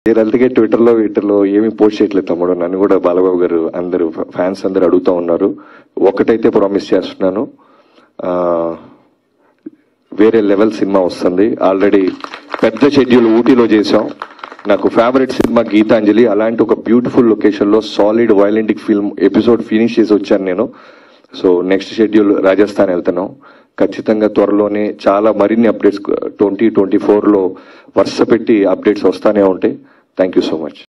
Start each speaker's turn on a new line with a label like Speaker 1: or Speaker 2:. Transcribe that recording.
Speaker 1: నేను అందుకే ట్విట్టర్లో ట్విట్టర్లో ఏమీ పోస్ట్ చేయట్లేదు తమ్ముడు నన్ను కూడా బాలబాబు గారు అందరు ఫ్యాన్స్ అందరు అడుగుతూ ఉన్నారు ఒకటైతే ప్రామిస్ చేస్తున్నాను ఆ, వేరే లెవెల్ సినిమా వస్తుంది ఆల్రెడీ పెద్ద షెడ్యూల్ ఊటీలో చేసాం నాకు ఫేవరెట్ సినిమా గీతాంజలి అలాంటి ఒక బ్యూటిఫుల్ లొకేషన్లో సాలిడ్ వైలెంటిక్ ఫిల్మ్ ఎపిసోడ్ ఫినిష్ చేసి వచ్చాను నేను సో నెక్స్ట్ షెడ్యూల్ రాజస్థాన్ వెళ్తున్నాం ఖచ్చితంగా త్వరలోనే చాలా మరిన్ని అప్డేట్స్ ట్వంటీ ట్వంటీ ఫోర్లో వరుస పెట్టి అప్డేట్స్ వస్తానే ఉంటాయి థ్యాంక్ యూ సో మచ్